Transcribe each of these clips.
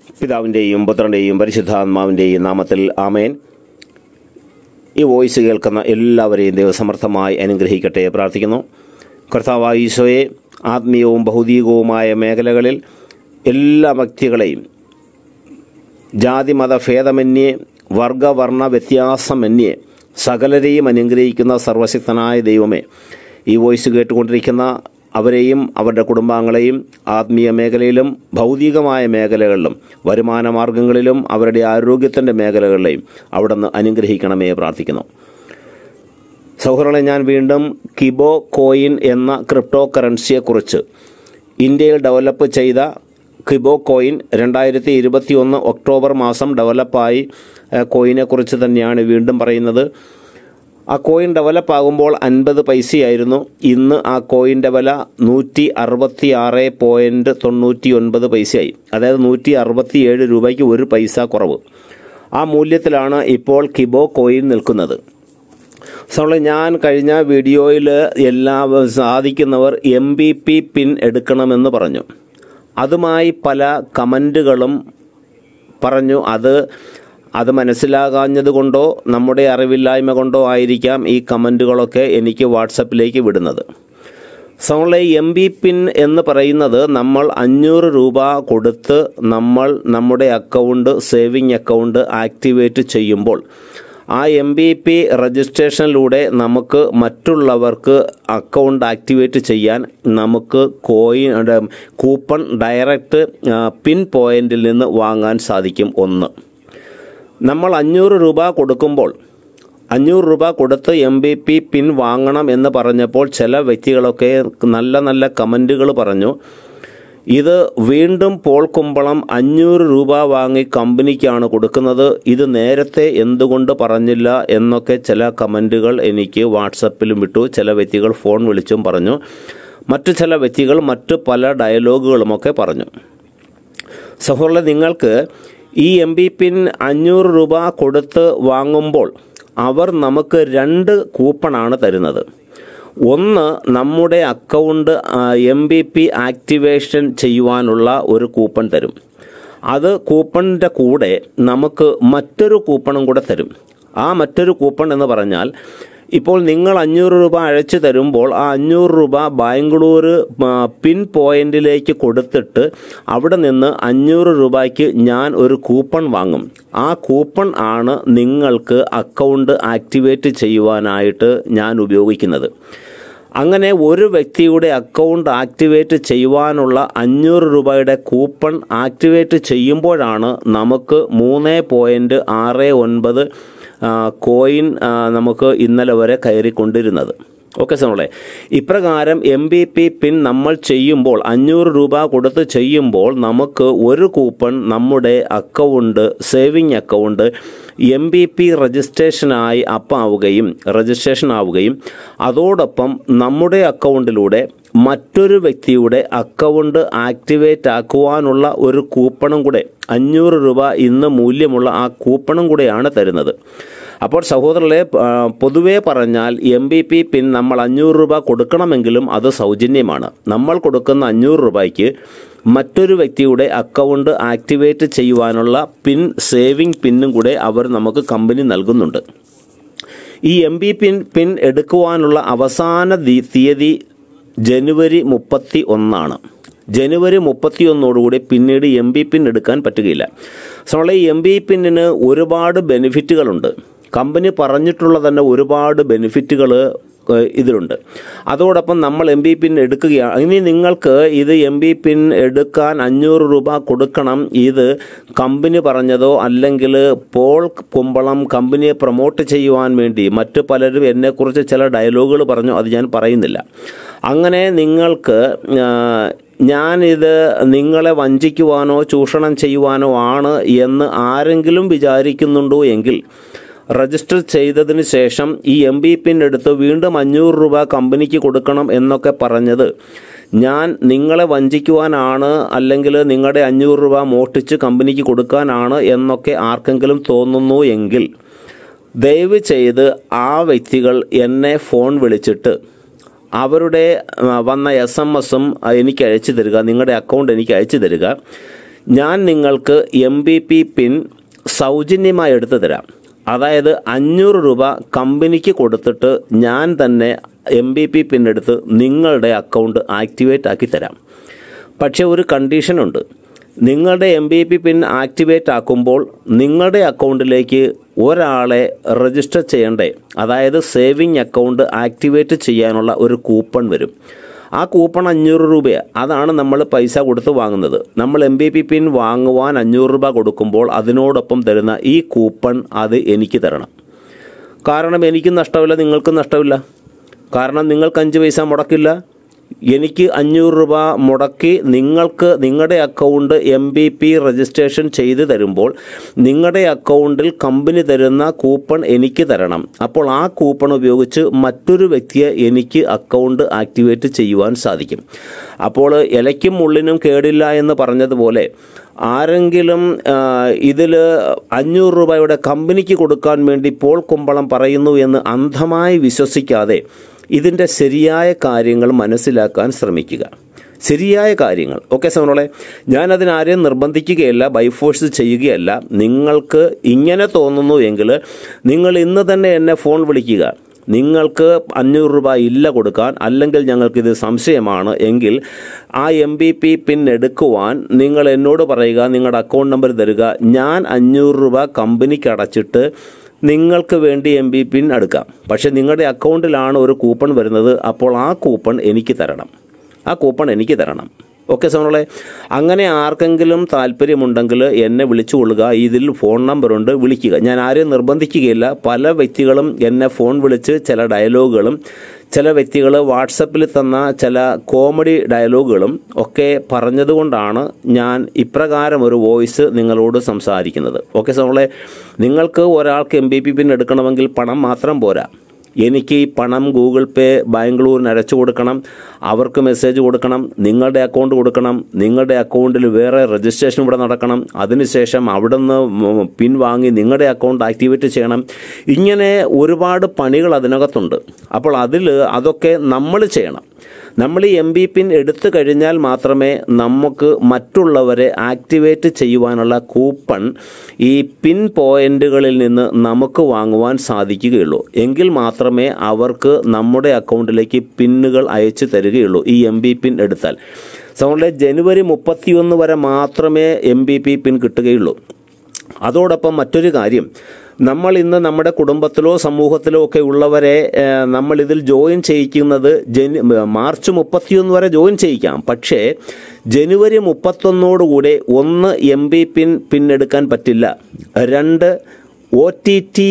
പിതാവിൻ്റെയും പുത്രൻ്റെയും പരിശുദ്ധാത്മാവിൻ്റെയും നാമത്തിൽ ആമേൻ ഈ വോയിസ് കേൾക്കുന്ന എല്ലാവരെയും ദൈവസമർത്ഥമായി അനുഗ്രഹിക്കട്ടെ പ്രാർത്ഥിക്കുന്നു കർത്താവായ ഈശോയെ ആത്മീയവും ഭൗതികവുമായ മേഖലകളിൽ എല്ലാ വ്യക്തികളെയും ജാതിമത ഭേദമന്യേ വർഗവർണ്ണ വ്യത്യാസമന്യേ സകലരെയും അനുഗ്രഹിക്കുന്ന സർവശക്തനായ ദൈവമേ ഈ വോയിസ് കേട്ടുകൊണ്ടിരിക്കുന്ന അവരെയും അവരുടെ കുടുംബാംഗങ്ങളെയും ആത്മീയ മേഖലയിലും ഭൗതികമായ മേഖലകളിലും വരുമാന മാർഗങ്ങളിലും അവരുടെ ആരോഗ്യത്തിൻ്റെ മേഖലകളിലെയും അവിടുന്ന് അനുഗ്രഹിക്കണമേ പ്രാർത്ഥിക്കുന്നു സൗഹൃദങ്ങളെ ഞാൻ വീണ്ടും കിബോ കോയിൻ എന്ന ക്രിപ്റ്റോ കറൻസിയെക്കുറിച്ച് ഇന്ത്യയിൽ ഡെവലപ്പ് ചെയ്ത കിബോ കോയിൻ രണ്ടായിരത്തി ഇരുപത്തി ഒന്ന് ഒക്ടോബർ മാസം ഡെവലപ്പായി ഏഹ്, കോയിനെക്കുറിച്ച് തന്നെയാണ് വീണ്ടും പറയുന്നത് ആ കോയിൻ ഡെവലപ്പ് ആകുമ്പോൾ അൻപത് പൈസയായിരുന്നു ഇന്ന് ആ കോയിൻ്റെ വില നൂറ്റി അറുപത്തി ആറ് പോയിൻറ്റ് തൊണ്ണൂറ്റി ഒൻപത് പൈസയായി അതായത് നൂറ്റി അറുപത്തി ഏഴ് രൂപയ്ക്ക് ഒരു പൈസ കുറവ് ആ മൂല്യത്തിലാണ് ഇപ്പോൾ കിബോ കോയിൻ നിൽക്കുന്നത് സോളെ ഞാൻ കഴിഞ്ഞ വീഡിയോയിൽ എല്ലാ സാധിക്കുന്നവർ എം ബി പി പിൻ എടുക്കണമെന്ന് പറഞ്ഞു അതുമായി പല കമൻറ്റുകളും പറഞ്ഞു അത് അത് മനസ്സിലാകാഞ്ഞത് കൊണ്ടോ നമ്മുടെ അറിവില്ലായ്മ കൊണ്ടോ ആയിരിക്കാം ഈ കമൻറ്റുകളൊക്കെ എനിക്ക് വാട്സപ്പിലേക്ക് വിടുന്നത് സോളെ എം ബി പിൻ എന്ന് പറയുന്നത് നമ്മൾ അഞ്ഞൂറ് രൂപ കൊടുത്ത് നമ്മൾ നമ്മുടെ അക്കൗണ്ട് സേവിങ് അക്കൗണ്ട് ആക്ടിവേറ്റ് ചെയ്യുമ്പോൾ ആ എം ബി പി രജിസ്ട്രേഷനിലൂടെ നമുക്ക് മറ്റുള്ളവർക്ക് അക്കൗണ്ട് ആക്ടിവേറ്റ് ചെയ്യാൻ നമുക്ക് കോയിൻ അതെ, കൂപ്പൺ ഡയറക്റ്റ് ആ, പിൻ പോയിന്റിൽ നിന്ന് വാങ്ങാൻ സാധിക്കും ഒന്ന് നമ്മൾ അഞ്ഞൂറ് രൂപ കൊടുക്കുമ്പോൾ അഞ്ഞൂറ് രൂപ കൊടുത്ത് എം ബി പി പിൻ വാങ്ങണം എന്ന് പറഞ്ഞപ്പോൾ ചില വ്യക്തികളൊക്കെ നല്ല നല്ല കമൻറ്റുകൾ പറഞ്ഞു ഇത് വീണ്ടും പോൾ കുമ്പളം അഞ്ഞൂറ് രൂപ വാങ്ങി കമ്പനിക്കാണ് കൊടുക്കുന്നത് ഇത് നേരത്തെ എന്തുകൊണ്ട് പറഞ്ഞില്ല എന്നൊക്കെ ചില കമൻറ്റുകൾ എനിക്ക് വാട്സപ്പിലും വിട്ടു ചില വ്യക്തികൾ ഫോൺ വിളിച്ചും പറഞ്ഞു മറ്റു ചില വ്യക്തികൾ മറ്റു പല ഡയലോഗുകളുമൊക്കെ പറഞ്ഞു സഹോദര നിങ്ങൾക്ക് ഈ എം ബി പിൻ അഞ്ഞൂറ് രൂപ കൊടുത്ത് വാങ്ങുമ്പോൾ അവർ നമുക്ക് രണ്ട് കൂപ്പണാണ് തരുന്നത് ഒന്ന് നമ്മുടെ account M B P activation ചെയ്യുവാനുള്ള ഒരു കൂപ്പൺ തരും അത് കൂപ്പണിൻ്റെ കൂടെ നമുക്ക് മറ്റൊരു കൂപ്പണും കൂടെ തരും ആ മറ്റൊരു കൂപ്പൺ എന്ന് പറഞ്ഞാൽ ഇപ്പോൾ നിങ്ങൾ അഞ്ഞൂറ് രൂപ അയച്ചു തരുമ്പോൾ ആ അഞ്ഞൂറ് രൂപ ബാംഗ്ലൂർ ആ, പിൻ പോയിന്റിലേക്ക് കൊടുത്തിട്ട് അവിടെ നിന്ന് അഞ്ഞൂറ് രൂപയ്ക്ക് ഞാൻ ഒരു കൂപ്പൺ വാങ്ങും ആ കൂപ്പൺ ആണ് നിങ്ങൾക്ക് അക്കൗണ്ട് ആക്ടിവേറ്റ് ചെയ്യുവാനായിട്ട് ഞാൻ ഉപയോഗിക്കുന്നത് അങ്ങനെ ഒരു വ്യക്തിയുടെ അക്കൗണ്ട് ആക്ടിവേറ്റ് ചെയ്യുവാനുള്ള അഞ്ഞൂറ് രൂപയുടെ കൂപ്പൺ ആക്ടിവേറ്റ് ചെയ്യുമ്പോഴാണ് നമുക്ക് മൂന്ന് പോയിൻറ്റ് ആറ് ഒൻപത് ആ, കോയിൻ ആ, നമുക്ക് ഇന്നലെ വരെ കയറിക്കൊണ്ടിരുന്നത് ഓക്കെ സോളെ ഇപ്രകാരം എം ബി പി പിൻ നമ്മൾ ചെയ്യുമ്പോൾ അഞ്ഞൂറ് രൂപ കൊടുത്ത് ചെയ്യുമ്പോൾ നമുക്ക് ഒരു കൂപ്പൺ നമ്മുടെ account saving account M B P രജിസ്ട്രേഷനായി അപ്പാവുകയും രജിസ്ട്രേഷൻ ആവുകയും അതോടൊപ്പം നമ്മുടെ അക്കൗണ്ടിലൂടെ മറ്റൊരു വ്യക്തിയുടെ അക്കൗണ്ട് ആക്ടിവേറ്റ് ആക്കുവാനുള്ള ഒരു കൂപ്പണും കൂടെ അഞ്ഞൂറ് രൂപ ഇന്ന് മൂല്യമുള്ള ആ കൂപ്പണും കൂടെയാണ് തരുന്നത് അപ്പോൾ സഹോദരങ്ങളെ ആ, പൊതുവേ പറഞ്ഞാൽ എം ബി പി പിൻ നമ്മൾ അഞ്ഞൂറ് രൂപ കൊടുക്കണമെങ്കിലും അത് സൗജന്യമാണ് നമ്മൾ കൊടുക്കുന്ന അഞ്ഞൂറ് രൂപയ്ക്ക് മറ്റൊരു വ്യക്തിയുടെ അക്കൗണ്ട് ആക്ടിവേറ്റ് ചെയ്യുവാനുള്ള പിൻ സേവിംഗ് പിന്നും കൂടെ അവർ നമുക്ക് കമ്പനി നൽകുന്നുണ്ട് ഈ എം ബി പിൻ പിൻ എടുക്കുവാനുള്ള അവസാന ദി- തീയതി ജനുവരി മുപ്പത്തി ഒന്നാണ് ജനുവരി മുപ്പത്തി ഒന്നോടുകൂടി പിന്നീട് എം ബി പിൻ എടുക്കാൻ പറ്റുകയില്ല സോ ഈ എം ബി പിന്നിന് ഒരുപാട് ബെനിഫിറ്റുകളുണ്ട് കമ്പനി പറഞ്ഞിട്ടുള്ള തന്നെ ഒരുപാട് ബെനിഫിറ്റുകൾ ഇതിലുണ്ട് അതോടൊപ്പം നമ്മൾ എം ബി പിൻ എടുക്കുകയാണ് ഇനി നിങ്ങൾക്ക് ഇത് എം ബി പിൻ എടുക്കാൻ അഞ്ഞൂറ് രൂപ കൊടുക്കണം ഇത് കമ്പനി പറഞ്ഞതോ അല്ലെങ്കിൽ പോൾ കുമ്പളം കമ്പനിയെ പ്രൊമോട്ട് ചെയ്യുവാൻ വേണ്ടി മറ്റു പലരും എന്നെക്കുറിച്ച് ചില ഡയലോഗുകൾ പറഞ്ഞു അത് ഞാൻ പറയുന്നില്ല അങ്ങനെ നിങ്ങൾക്ക് ആ, ഞാനിത് നിങ്ങളെ വഞ്ചിക്കുവാനോ ചൂഷണം ചെയ്യുവാനോ ആണ് എന്ന് ആരെങ്കിലും വിചാരിക്കുന്നുണ്ടോ എങ്കിൽ രജിസ്റ്റർ ചെയ്തതിന് ശേഷം ഈ എം ബി പിൻ എടുത്ത് വീണ്ടും അഞ്ഞൂറ് രൂപ കമ്പനിക്ക് കൊടുക്കണം എന്നൊക്കെ പറഞ്ഞത് ഞാൻ നിങ്ങളെ വഞ്ചിക്കുവാനാണ് അല്ലെങ്കിൽ നിങ്ങളുടെ അഞ്ഞൂറ് രൂപ മോഷ്ടിച്ച് കമ്പനിക്ക് കൊടുക്കാനാണ് എന്നൊക്കെ ആർക്കെങ്കിലും തോന്നുന്നു എങ്കിൽ ദയവ് ചെയ്ത് ആ വ്യക്തികൾ എന്നെ ഫോൺ വിളിച്ചിട്ട് അവരുടെ ആ, വന്ന എസ് എം എസും എനിക്ക് അയച്ചു തരിക നിങ്ങളുടെ അക്കൗണ്ട് എനിക്ക് അയച്ചു തരിക ഞാൻ നിങ്ങൾക്ക് എം ബി പി പിൻ സൗജന്യമായി എടുത്തു തരാം അതായത് അഞ്ഞൂറ് രൂപ കമ്പനിക്ക് കൊടുത്തിട്ട് ഞാൻ തന്നെ എം ബി പി പിൻ എടുത്ത് നിങ്ങളുടെ അക്കൗണ്ട് ആക്ടിവേറ്റ് ആക്കി തരാം പക്ഷേ ഒരു കണ്ടീഷനുണ്ട് നിങ്ങളുടെ M B P PIN activate ആക്കുമ്പോൾ നിങ്ങളുടെ അക്കൗണ്ടിലേക്ക് ഒരാളെ രജിസ്റ്റർ ചെയ്യണ്ടേ അതായത് സേവിങ് അക്കൗണ്ട് ആക്ടിവേറ്റ് ചെയ്യാനുള്ള ഒരു കൂപ്പൺ വരും ആ കൂപ്പൺ അഞ്ഞൂറ് രൂപയാണ് അതാണ് നമ്മൾ പൈസ കൊടുത്ത് വാങ്ങുന്നത് നമ്മൾ എം ബി പി പിൻ വാങ്ങുവാൻ അഞ്ഞൂറ് രൂപ കൊടുക്കുമ്പോൾ അതിനോടൊപ്പം തരുന്ന ഈ കൂപ്പൺ അത് എനിക്ക് തരണം കാരണം എനിക്കും നഷ്ടമില്ല നിങ്ങൾക്കും നഷ്ടമില്ല കാരണം നിങ്ങൾക്ക് അഞ്ച് പൈസ മുടക്കില്ല എനിക്ക് അഞ്ഞൂറ് രൂപ മുടക്കി നിങ്ങൾക്ക് നിങ്ങളുടെ account M B P registration ചെയ്ത് തരുമ്പോൾ നിങ്ങളുടെ അക്കൗണ്ടിൽ കമ്പനി തരുന്ന കൂപ്പൺ എനിക്ക് തരണം അപ്പോൾ ആ കൂപ്പൺ ഉപയോഗിച്ച് മറ്റൊരു വ്യക്തിയെ എനിക്ക് അക്കൗണ്ട് ആക്ടിവേറ്റ് ചെയ്യുവാൻ സാധിക്കും അപ്പോൾ ഇലയ്ക്കും ഉള്ളിനും കേടില്ല എന്ന് പറഞ്ഞതുപോലെ ആരെങ്കിലും ഇതിൽ അഞ്ഞൂറ് രൂപയുടെ കമ്പനിക്ക് കൊടുക്കാൻ വേണ്ടി പോൾ കുമ്പളം പറയുന്നു എന്ന് അന്ധമായി വിശ്വസിക്കാതെ ഇതിൻ്റെ ശരിയായ കാര്യങ്ങൾ മനസ്സിലാക്കാൻ ശ്രമിക്കുക ശരിയായ കാര്യങ്ങൾ ഓക്കെ സോണോളെ ഞാനതിനാരെയും നിർബന്ധിക്കുകയല്ല ബൈഫോഴ്സ് ചെയ്യുകയല്ല നിങ്ങൾക്ക് ഇങ്ങനെ തോന്നുന്നു എങ്കിൽ നിങ്ങൾ ഇന്ന് തന്നെ എന്നെ ഫോൺ വിളിക്കുക നിങ്ങൾക്ക് അഞ്ഞൂറ് രൂപ ഇല്ല കൊടുക്കാൻ അല്ലെങ്കിൽ ഞങ്ങൾക്കിത് സംശയമാണ് എങ്കിൽ ആ എം ബി പി പിൻ എടുക്കുവാൻ നിങ്ങൾ എന്നോട് പറയുക നിങ്ങളുടെ അക്കൗണ്ട് നമ്പർ തരിക ഞാൻ അഞ്ഞൂറ് രൂപ കമ്പനിക്ക് അടച്ചിട്ട് നിങ്ങൾക്ക് വേണ്ടി എം ബി പിൻ എടുക്കാം പക്ഷേ നിങ്ങളുടെ അക്കൗണ്ടിലാണ് ഒരു കൂപ്പൺ വരുന്നത് അപ്പോൾ ആ കൂപ്പൺ എനിക്ക് തരണം ആ കൂപ്പൺ എനിക്ക് തരണം ഓക്കെ സോണോളെ അങ്ങനെ ആർക്കെങ്കിലും താല്പര്യമുണ്ടെങ്കിൽ എന്നെ വിളിച്ചു കൊള്ളുക ഇതിൽ ഫോൺ നമ്പറുണ്ട് വിളിക്കുക ഞാൻ ആരെയും നിർബന്ധിക്കുകയില്ല പല വ്യക്തികളും എന്നെ ഫോൺ വിളിച്ച് ചില ഡയലോഗുകളും ചില വ്യക്തികൾ വാട്സപ്പിൽ തന്ന ചില കോമഡി ഡയലോഗുകളും ഒക്കെ പറഞ്ഞതുകൊണ്ടാണ് ഞാൻ ഇപ്രകാരം ഒരു വോയിസ് നിങ്ങളോട് സംസാരിക്കുന്നത് ഓക്കെ സോളെ നിങ്ങൾക്ക് ഒരാൾക്ക് എം ബി പി പിൻ എടുക്കണമെങ്കിൽ പണം മാത്രം പോരാ എനിക്ക് ഈ പണം ഗൂഗിൾ പേ ബാംഗ്ലൂരിന് അടച്ചു കൊടുക്കണം അവർക്ക് മെസ്സേജ് കൊടുക്കണം നിങ്ങളുടെ അക്കൗണ്ട് കൊടുക്കണം നിങ്ങളുടെ അക്കൗണ്ടിൽ വേറെ രജിസ്ട്രേഷൻ ഇവിടെ നടക്കണം അതിനുശേഷം അവിടുന്ന് പിൻ വാങ്ങി നിങ്ങളുടെ അക്കൗണ്ട് ആക്ടിവേറ്റ് ചെയ്യണം ഇങ്ങനെ ഒരുപാട് പണികൾ അതിനകത്തുണ്ട് അപ്പോൾ അതിൽ അതൊക്കെ നമ്മൾ ചെയ്യണം നമ്മൾ ഈ എം ബി പിൻ എടുത്തു കഴിഞ്ഞാൽ മാത്രമേ നമുക്ക് മറ്റുള്ളവരെ ആക്ടിവേറ്റ് ചെയ്യുവാനുള്ള കൂപ്പൺ ഈ പിൻ പോയിന്റുകളിൽ നിന്ന് നമുക്ക് വാങ്ങുവാൻ സാധിക്കുകയുള്ളൂ എങ്കിൽ മാത്രമേ അവർക്ക് നമ്മുടെ അക്കൗണ്ടിലേക്ക് പിന്നുകൾ അയച്ചു തരികയുള്ളൂ ഈ എം ബി പിൻ എടുത്താൽ സൗണ്ടിലെ ജനുവരി മുപ്പത്തിയൊന്ന് വരെ മാത്രമേ എം ബി പി പിൻ കിട്ടുകയുള്ളൂ അതോടൊപ്പം മറ്റൊരു കാര്യം നമ്മൾ ഇന്ന് നമ്മുടെ കുടുംബത്തിലോ സമൂഹത്തിലോ ഒക്കെ ഉള്ളവരെ നമ്മൾ ഇതിൽ ജോയിൻ ചെയ്യിക്കുന്നത് ജനു മാർച്ച് മുപ്പത്തിയൊന്ന് വരെ ജോയിൻ ചെയ്യിക്കാം പക്ഷേ ജനുവരി മുപ്പത്തൊന്നോടുകൂടെ ഒന്ന് എം ബി പിൻ പിന്നെടുക്കാൻ പറ്റില്ല രണ്ട് ഒ ടി ടി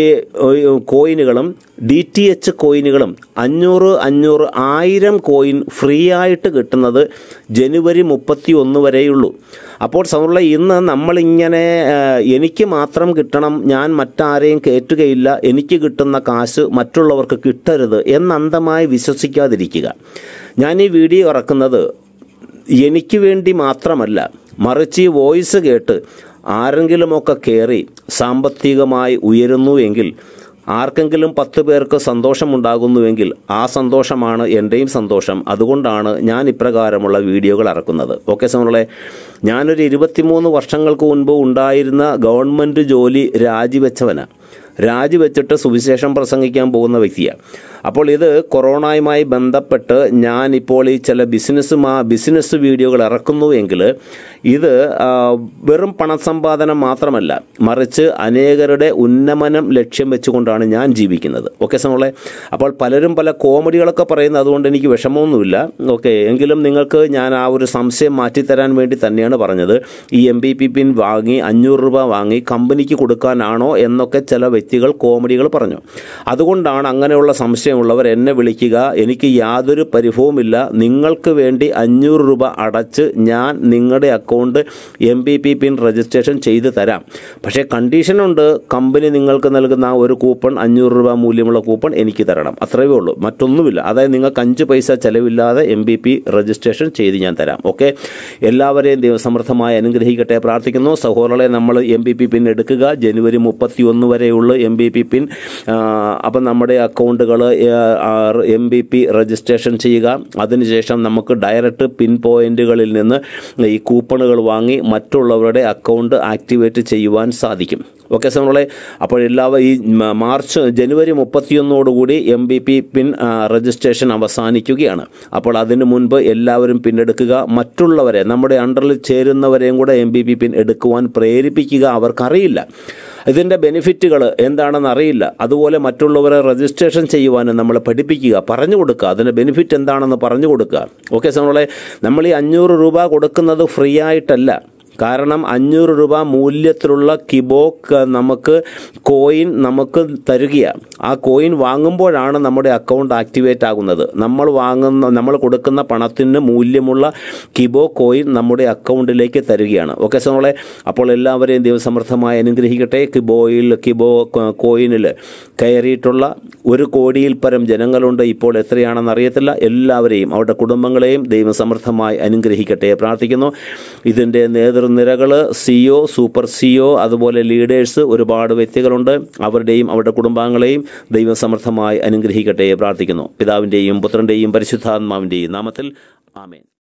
കോയിനുകളും ഡി ടി എച്ച് കോയിനുകളും അഞ്ഞൂറ് അഞ്ഞൂറ് ആയിരം കോയിൻ ഫ്രീ ആയിട്ട് കിട്ടുന്നത് ജനുവരി മുപ്പത്തി ഒന്ന് വരെയുള്ളൂ അപ്പോൾ സൗറുള്ള ഇന്ന് നമ്മളിങ്ങനെ എനിക്ക് മാത്രം കിട്ടണം ഞാൻ മറ്റാരെയും കയറ്റുകയില്ല എനിക്ക് കിട്ടുന്ന കാശ് മറ്റുള്ളവർക്ക് കിട്ടരുത് എന്നന്തമായി വിശ്വസിക്കാതിരിക്കുക ഞാൻ ഈ വീഡിയോ ഇറക്കുന്നത് എനിക്ക് വേണ്ടി മാത്രമല്ല മറിച്ച് ഈ വോയിസ് കേട്ട് ആരെങ്കിലുമൊക്കെ കയറി സാമ്പത്തികമായി ഉയരുന്നു എങ്കിൽ ആർക്കെങ്കിലും പത്ത് പേർക്ക് സന്തോഷമുണ്ടാകുന്നുവെങ്കിൽ ആ സന്തോഷമാണ് എൻ്റെയും സന്തോഷം അതുകൊണ്ടാണ് ഞാൻ ഇപ്രകാരമുള്ള വീഡിയോകൾ ഇറക്കുന്നത് ഓക്കെ സമങ്ങളെ ഞാനൊരു ഇരുപത്തിമൂന്ന് വർഷങ്ങൾക്ക് മുൻപ് ഉണ്ടായിരുന്ന ഗവൺമെൻറ് ജോലി രാജിവെച്ചവനാണ് രാജിവെച്ചിട്ട് സുവിശേഷം പ്രസംഗിക്കാൻ പോകുന്ന വ്യക്തിയാണ് അപ്പോൾ ഇത് കൊറോണയുമായി ബന്ധപ്പെട്ട് ഞാൻ ഇപ്പോൾ ഈ ചില ബിസിനസ് ബിസിനസ് വീഡിയോകൾ ഇറക്കുന്നു എങ്കിൽ ഇത് വെറും പണസമ്പാദനം മാത്രമല്ല മറിച്ച് അനേകരുടെ ഉന്നമനം ലക്ഷ്യം വെച്ചുകൊണ്ടാണ് ഞാൻ ജീവിക്കുന്നത് ഓക്കെ സമോളെ അപ്പോൾ പലരും പല കോമഡികളൊക്കെ പറയുന്നത് അതുകൊണ്ട് എനിക്ക് വിഷമമൊന്നുമില്ല ഓക്കെ എങ്കിലും നിങ്ങൾക്ക് ഞാൻ ആ ഒരു സംശയം മാറ്റിത്തരാൻ വേണ്ടി തന്നെയാണ് പറഞ്ഞത് ഈ എം ബി പി പിൻ വാങ്ങി അഞ്ഞൂറ് രൂപ വാങ്ങി കമ്പനിക്ക് കൊടുക്കാനാണോ എന്നൊക്കെ ചില വ്യക്തികൾ കോമഡികൾ പറഞ്ഞു അതുകൊണ്ടാണ് അങ്ങനെയുള്ള സംശയമുള്ളവർ എന്നെ വിളിക്കുക എനിക്ക് യാതൊരു പരിഭവമില്ല നിങ്ങൾക്ക് വേണ്ടി അഞ്ഞൂറ് രൂപ അടച്ച് ഞാൻ നിങ്ങളുടെ account M B P PIN registration ചെയ്ത് തരാം പക്ഷേ കണ്ടീഷനുണ്ട് കമ്പനി നിങ്ങൾക്ക് നൽകുന്ന ആ ഒരു കൂപ്പൺ അഞ്ഞൂറ് രൂപ മൂല്യമുള്ള കൂപ്പൺ എനിക്ക് തരണം അത്രയേ ഉള്ളൂ മറ്റൊന്നുമില്ല അതായത് നിങ്ങൾക്ക് അഞ്ച് പൈസ ചെലവില്ലാതെ എം ബി പി രജിസ്ട്രേഷൻ ചെയ്ത് ഞാൻ തരാം ഓക്കെ എല്ലാവരെയും ദൈവസമൃദ്ധമായി അനുഗ്രഹിക്കട്ടെ പ്രാർത്ഥിക്കുന്നു സഹോദരങ്ങളെ നമ്മൾ എം ബി പി പിൻ എടുക്കുക ജനുവരി മുപ്പത്തി ഒന്ന് വരെയുള്ള എം ബി പി പിൻ അപ്പം നമ്മുടെ അക്കൗണ്ടുകൾ എം ബി പി രജിസ്ട്രേഷൻ ചെയ്യുക അതിനുശേഷം നമുക്ക് ഡയറക്റ്റ് പിൻ പോയിന്റുകളിൽ നിന്ന് ഈ കൂപ്പണുകൾ വാങ്ങി മറ്റുള്ളവരുടെ അക്കൗണ്ട് ആക്ടിവേറ്റ് ചെയ്യുവാൻ സാധിക്കും ഓക്കെ സമയങ്ങളെ അപ്പോൾ എല്ലാവരും ഈ മ- മാർച്ച് ജനുവരി മുപ്പത്തിയൊന്നോടുകൂടി എം ബി പി പിൻ ആ, രജിസ്ട്രേഷൻ അവസാനിക്കുകയാണ് അപ്പോൾ അതിനു മുൻപ് എല്ലാവരും പിൻ എടുക്കുക മറ്റുള്ളവരെ നമ്മുടെ അണ്ടറിൽ ചേരുന്നവരെയും കൂടെ എം ബി പി പിൻ എടുക്കുവാൻ പ്രേരിപ്പിക്കുക അവർക്കറിയില്ല ഇതിൻ്റെ ബെനിഫിറ്റുകൾ എന്താണെന്ന് അറിയില്ല അതുപോലെ മറ്റുള്ളവരെ രജിസ്ട്രേഷൻ ചെയ്യുവാനും നമ്മളെ പഠിപ്പിക്കുക പറഞ്ഞു കൊടുക്കുക അതിൻ്റെ ബെനിഫിറ്റ് എന്താണെന്ന് പറഞ്ഞു കൊടുക്കുക ഓക്കെ സമയങ്ങളെ നമ്മൾ ഈ അഞ്ഞൂറ് രൂപ കൊടുക്കുന്നത് ഫ്രീ ആയിട്ടല്ല കാരണം അഞ്ഞൂറ് രൂപ മൂല്യത്തിലുള്ള കിബോക്ക് നമുക്ക് കോയിൻ നമുക്ക് തരികയാണ് ആ കോയിൻ വാങ്ങുമ്പോഴാണ് നമ്മുടെ അക്കൗണ്ട് ആക്ടിവേറ്റ് ആകുന്നത് നമ്മൾ വാങ്ങുന്ന നമ്മൾ കൊടുക്കുന്ന പണത്തിന് മൂല്യമുള്ള കിബോ കോയിൻ നമ്മുടെ അക്കൗണ്ടിലേക്ക് തരികയാണ് ഓക്കെ സോളെ അപ്പോൾ എല്ലാവരെയും ദൈവസമർത്ഥമായി അനുഗ്രഹിക്കട്ടെ കിബോയിൽ കിബോ കോ- കോയിനിൽ കയറിയിട്ടുള്ള ഒരു കോടിയിൽ പരം ജനങ്ങളുണ്ട് ഇപ്പോൾ എത്രയാണെന്ന് അറിയത്തില്ല എല്ലാവരെയും അവരുടെ കുടുംബങ്ങളെയും ദൈവം സമൃദ്ധമായി അനുഗ്രഹിക്കട്ടെ പ്രാർത്ഥിക്കുന്നു ഇതിൻ്റെ നേതൃനിരകൾ സിഒ സൂപ്പർ സിഒ അതുപോലെ ലീഡേഴ്സ് ഒരുപാട് വ്യക്തികളുണ്ട് അവരുടെയും അവരുടെ കുടുംബാംഗങ്ങളെയും ദൈവം സമൃദ്ധമായി അനുഗ്രഹിക്കട്ടെ പ്രാർത്ഥിക്കുന്നു പിതാവിൻ്റെയും പുത്രൻ്റെയും പരിശുദ്ധാത്മാവിൻ്റെയും നാമത്തിൽ ആമേൻ